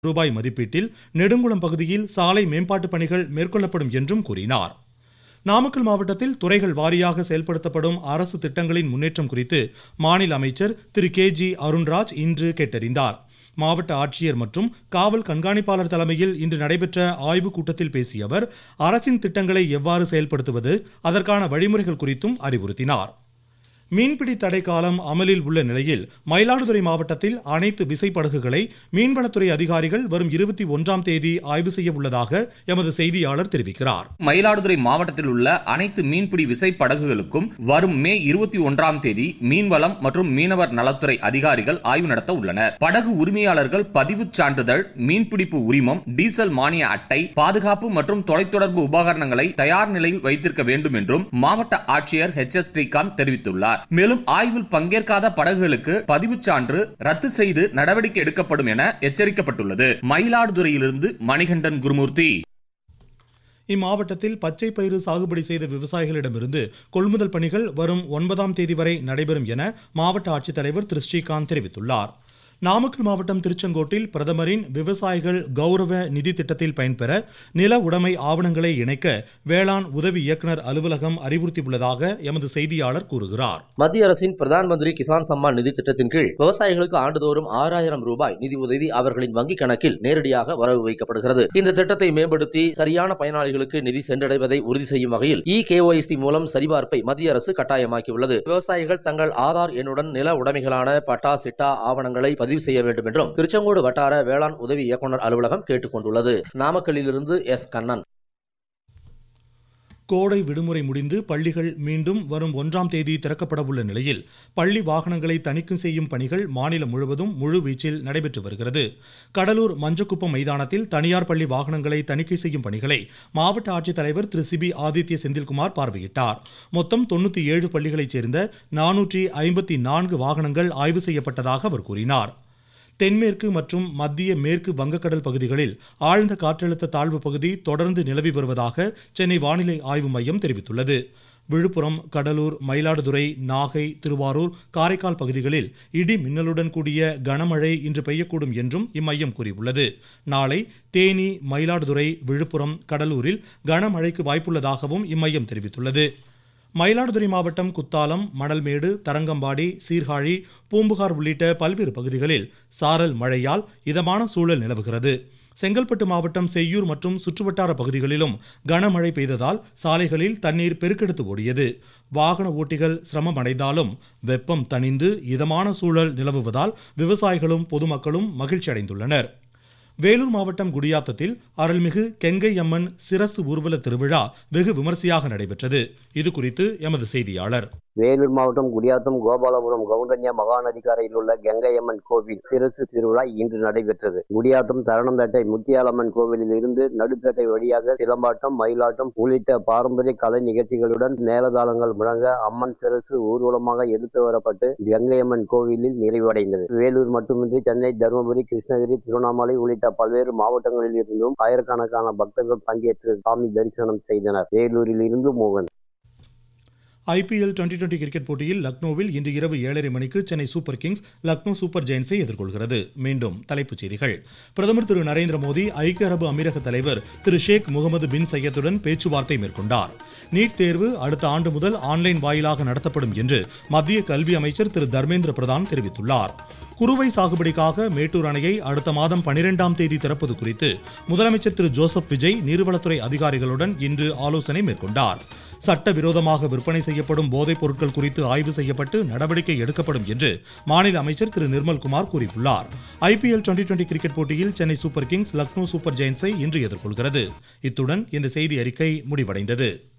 ரூபாய் மதிப்பீட்டில் நெடுங்குளம் பகுதியில் சாலை மேம்பாட்டுப் பணிகள் மேற்கொள்ளப்படும் என்றும் கூறினார் நாமக்கல் மாவட்டத்தில் துறைகள் வாரியாக செயல்படுத்தப்படும் அரசு திட்டங்களின் முன்னேற்றம் குறித்து மாநில அமைச்சர் திரு கே ஜி அருண்ராஜ் இன்று கேட்டறிந்தார் மாவட்ட ஆட்சியர் மற்றும் காவல் கண்காணிப்பாளர் தலைமையில் இன்று நடைபெற்ற ஆய்வுக் கூட்டத்தில் பேசிய அவர் அரசின் திட்டங்களை எவ்வாறு செயல்படுத்துவது அதற்கான வழிமுறைகள் குறித்தும் அறிவுறுத்தினார் மீன்பிடி தடை காலம் அமலில் உள்ள நிலையில் மயிலாடுதுறை மாவட்டத்தில் அனைத்து விசைப்படகுகளை மீன்வளத்துறை அதிகாரிகள் வரும் இருபத்தி ஒன்றாம் தேதி ஆய்வு செய்ய உள்ளதாக எமது செய்தியாளர் தெரிவிக்கிறார் மயிலாடுதுறை மாவட்டத்தில் உள்ள அனைத்து மீன்பிடி விசை படகுகளுக்கும் வரும் மே இருபத்தி ஒன்றாம் தேதி மீன்வளம் மற்றும் மீனவர் நலத்துறை அதிகாரிகள் ஆய்வு நடத்த உள்ளனர் படகு உரிமையாளர்கள் பதிவுச் சான்றிதழ் மீன்பிடிப்பு உரிமம் டீசல் மானிய அட்டை பாதுகாப்பு மற்றும் தொலைத்தொடர்பு உபகரணங்களை தயார் நிலையில் வைத்திருக்க வேண்டும் என்றும் மாவட்ட ஆட்சியர் ஹெச் எஸ் ஸ்ரீகாந்த் தெரிவித்துள்ளார் மேலும் ஆய்வில் பங்கேற்காத படகுகளுக்கு பதிவுச் சான்று ரத்து செய்து நடவடிக்கை எடுக்கப்படும் என எச்சரிக்கப்பட்டுள்ளது மயிலாடுதுறையிலிருந்து மணிகண்டன் குருமூர்த்தி இம்மாவட்டத்தில் பச்சை பயிறு சாகுபடி செய்த விவசாயிகளிடமிருந்து கொள்முதல் பணிகள் வரும் ஒன்பதாம் தேதி வரை நடைபெறும் என மாவட்ட ஆட்சித்தலைவர் திரு ஸ்ரீகாந்த் தெரிவித்துள்ளார் நாமக்கல் மாவட்டம் திருச்செங்கோட்டில் பிரதமரின் விவசாயிகள் கௌரவ நிதி திட்டத்தில் பயன்பெற நில உடைமை ஆவணங்களை இணைக்க வேளாண் உதவி இயக்குநர் அலுவலகம் அறிவுறுத்தியுள்ளதாக எமது செய்தியாளர் கூறுகிறார் மத்திய அரசின் பிரதான் மந்திரி கிசான் சம்மான் நிதி திட்டத்தின் கீழ் விவசாயிகளுக்கு ஆண்டுதோறும் ஆறாயிரம் ரூபாய் நிதி உதவி அவர்களின் வங்கிக் கணக்கில் நேரடியாக வரவு வைக்கப்படுகிறது இந்த திட்டத்தை மேம்படுத்தி சரியான பயனாளிகளுக்கு நிதி சென்றடைவதை உறுதி செய்யும் வகையில் இ கேஒய்சி மூலம் சரிபார்ப்பை மத்திய அரசு கட்டாயமாக்கியுள்ளது விவசாயிகள் தங்கள் ஆதார் எண்ணுடன் நில உடைமைகளான பட்டா சிட்டா ஆவணங்களை பதிவு செய்ய வேண்டும் என்றும் திருச்செங்கோடு வட்டார வேளாண் உதவி இயக்குநர் அலுவலகம் கேட்டுக் கொண்டுள்ளது நாமக்கல்லிலிருந்து எஸ் கண்ணன் கோடை விடுமுறை முடிந்து பள்ளிகள் மீண்டும் வரும் ஒன்றாம் தேதி திறக்கப்பட உள்ள நிலையில் பள்ளி வாகனங்களை தணிக்கை செய்யும் பணிகள் மாநிலம் முழுவதும் முழுவீச்சில் நடைபெற்று வருகிறது கடலூர் மஞ்சக்குப்பம் மைதானத்தில் தனியார் பள்ளி வாகனங்களை தணிக்கை செய்யும் பணிகளை மாவட்ட ஆட்சித்தலைவர் திரு சிபி ஆதித்ய செந்தில்குமார் பார்வையிட்டார் மொத்தம் தொண்ணூற்றி ஏழு பள்ளிகளைச் சேர்ந்த நானூற்றி ஐம்பத்தி நான்கு வாகனங்கள் ஆய்வு செய்யப்பட்டதாக அவர் கூறினார் தென்மேற்கு மற்றும் மத்திய மேற்கு வங்கக்கடல் பகுதிகளில் ஆழ்ந்த காற்றழுத்த தாழ்வு பகுதி தொடர்ந்து நிலவி வருவதாக சென்னை வானிலை ஆய்வு மையம் தெரிவித்துள்ளது விழுப்புரம் கடலூர் மயிலாடுதுறை நாகை திருவாரூர் காரைக்கால் பகுதிகளில் இடி மின்னலுடன் கூடிய கனமழை இன்று பெய்யக்கூடும் என்றும் இம்மையம் கூறியுள்ளது நாளை தேனி மயிலாடுதுறை விழுப்புரம் கடலூரில் கனமழைக்கு வாய்ப்புள்ளதாகவும் இம்மையம் தெரிவித்துள்ளது மயிலாடுதுறை மாவட்டம் குத்தாலம் மணல்மேடு தரங்கம்பாடி சீர்காழி பூம்புகார் உள்ளிட்ட பல்வேறு பகுதிகளில் சாரல் மழையால் இதமான சூழல் நிலவுகிறது செங்கல்பட்டு மாவட்டம் செய்யூர் மற்றும் சுற்றுவட்டார பகுதிகளிலும் கனமழை பெய்ததால் சாலைகளில் தண்ணீர் பெருக்கெடுத்து ஓடியது வாகன ஓட்டிகள் சிரமம் அடைந்தாலும் வெப்பம் தணிந்து இதமான சூழல் நிலவுவதால் விவசாயிகளும் பொதுமக்களும் மகிழ்ச்சி அடைந்துள்ளனர் வேலூர் மாவட்டம் குடியாத்தத்தில் அருள்மிகு கெங்கை அம்மன் சிரசு ஊர்வல திருவிழா வெகு விமரிசையாக நடைபெற்றது இது குறித்து எமது செய்தியாளர் வேலூர் மாவட்டம் குடியாத்தம் கோபாலபுரம் கவுண்டன்யா மகாநதிக்கரையில் உள்ள கங்கையம்மன் கோவில் சிறசு திருவிழா இன்று நடைபெற்றது குடியாத்தம் தரணம்பேட்டை முத்தியாலம்மன் கோவிலில் இருந்து நடுப்பேட்டை வழியாக சிலம்பாட்டம் மயிலாட்டம் உள்ளிட்ட பாரம்பரிய கலை நிகழ்ச்சிகளுடன் மேலதாளங்கள் முழங்க அம்மன் சிறசு ஊர்வலமாக எடுத்து வரப்பட்டு கங்கையம்மன் கோவிலில் நிறைவடைந்தது வேலூர் மட்டுமின்றி சென்னை தருமபுரி கிருஷ்ணகிரி திருவண்ணாமலை உள்ளிட்ட பல்வேறு மாவட்டங்களில் இருந்தும் ஆயிரக்கணக்கான பக்தர்கள் பங்கேற்று சாமி தரிசனம் செய்தனர் வேலூரில் இருந்து மோகன் ஐபிஎல் டுவெண்டி டுவெண்டி கிரிக்கெட் போட்டியில் லக்னோவில் இன்று இரவு ஏழரை மணிக்கு Chennai Super Kings Lucknow Super ஜெயின்ஸை எதிர்கொள்கிறது மீண்டும் தலைப்புச் செய்திகள் பிரதமர் திரு நரேந்திர மோடி ஐக்கிய அரபு அமீரக தலைவர் திரு ஷேக் முகமது பின் சையத்துடன் பேச்சுவார்த்தை மேற்கொண்டார் நீட் தேர்வு அடுத்த ஆண்டு முதல் ஆன்லைன் வாயிலாக நடத்தப்படும் என்று மத்திய கல்வி அமைச்சர் திரு தர்மேந்திர பிரதான் தெரிவித்துள்ளார் குறுவை சாகுபடிக்காக மேட்டூர் அணையை அடுத்த மாதம் பனிரெண்டாம் தேதி திறப்பது குறித்து முதலமைச்சர் திரு ஜோசப் விஜய் நீர்வளத்துறை அதிகாரிகளுடன் இன்று ஆலோசனை மேற்கொண்டார் சட்டவிரோதமாக விற்பனை செய்யப்படும் போதைப் பொருட்கள் குறித்து ஆய்வு செய்யப்பட்டு நடவடிக்கை எடுக்கப்படும் என்று மாநில அமைச்சர் திரு நிர்மல்குமார் கூறியுள்ளார் ஐபிஎல் டுவெண்டி டுவெண்டி கிரிக்கெட் போட்டியில் Chennai Super Kings Lucknow Super ஜெயின்ஸை இன்று எதிர்கொள்கிறது இத்துடன் இந்த செய்தி அறிக்கை முடிவடைந்தது